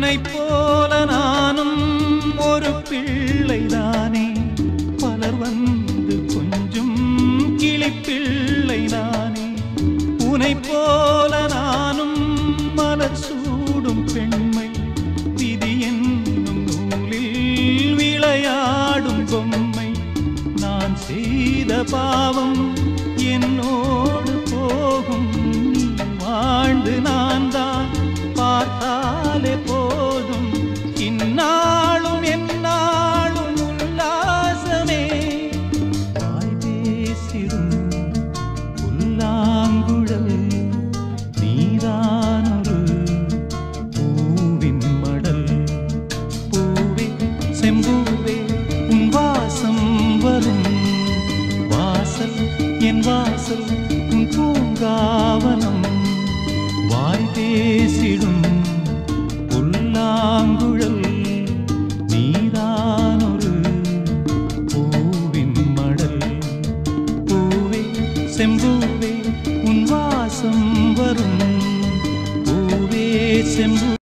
உனை போல நானும் ஒரு பிள்ளைதானே பலர் வந்து கொஞ்சம் கிளிப்பிள்ளை நானே உனை போல நானும் மலர் சூடும் பெண்மை விதி என்னும் நூலில் விளையாடும் பொம்மை நான் செய்த பாவம் என்னோடு போகும் நீ வாழ்ந்து நான் தான் பார்த்தாலே போதும் இந்நாளும் எந்நாளும் உல்லாசமே வாய் பேசிடும் புல்லாங்குழல் நீதானொரு பூவின் மடல் பூவே செம்பூவே உன் வாசம் வரும் வாசல் என் வாசல் உன் பூங்காவனம் வாய் பேசிடும் புல்லாங்குழல் நீதானொரு பூவின் மடல் பூவே செம்பூவே உன் வாசம் வரும் பூவே செம்பு